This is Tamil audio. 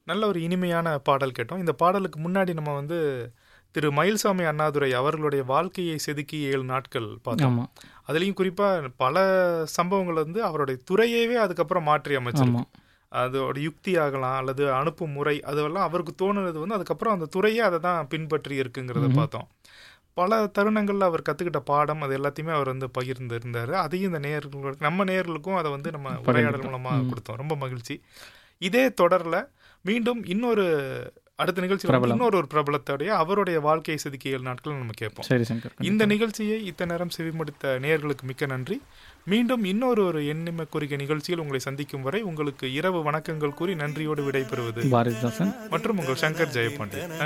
நல்ல ஒரு இனிமையான பாடல் கேட்டோம் இந்த பாடலுக்கு முன்னாடி நம்ம வந்து திரு மயில்சாமி அண்ணாதுரை அவர்களுடைய வாழ்க்கையை செதுக்கி ஏழு நாட்கள் பார்த்தோம் ஆமாம் அதுலேயும் குறிப்பாக பல சம்பவங்கள் வந்து அவருடைய துறையவே அதுக்கப்புறம் மாற்றி அமைச்சிருக்கு ஆமாம் அதோட யுக்தி ஆகலாம் அல்லது அனுப்பும் முறை அதெல்லாம் அவருக்கு தோணுனது வந்து அதுக்கப்புறம் அந்த துறையே அதை தான் பின்பற்றி இருக்குங்கிறத பார்த்தோம் பல தருணங்களில் அவர் கற்றுக்கிட்ட பாடம் அது எல்லாத்தையுமே அவர் வந்து பகிர்ந்து இருந்தார் அதையும் இந்த நேயர்களுக்கு நம்ம நேயர்களுக்கும் அதை வந்து நம்ம உரையாடல் மூலமாக கொடுத்தோம் ரொம்ப மகிழ்ச்சி இதே தொடரில் மீண்டும் இன்னொரு அடுத்த நிகழ்ச்சி இன்னொரு ஒரு பிரபலத்தோடைய அவருடைய வாழ்க்கையை செதுக்கிய ஏழு நாட்கள் நம்ம கேட்போம் சரி சங்கர் இந்த நிகழ்ச்சியை இத்தனை நேரம் செவிமடுத்த நேயர்களுக்கு மிக்க நன்றி மீண்டும் இன்னொரு ஒரு எண்ணிம குறிக்க நிகழ்ச்சியில் உங்களை சந்திக்கும் வரை உங்களுக்கு இரவு வணக்கங்கள் கூறி நன்றியோடு விடைபெறுவது பாரதிதாசன் மற்றும் உங்கள் சங்கர் ஜெயபாண்டி நன்றி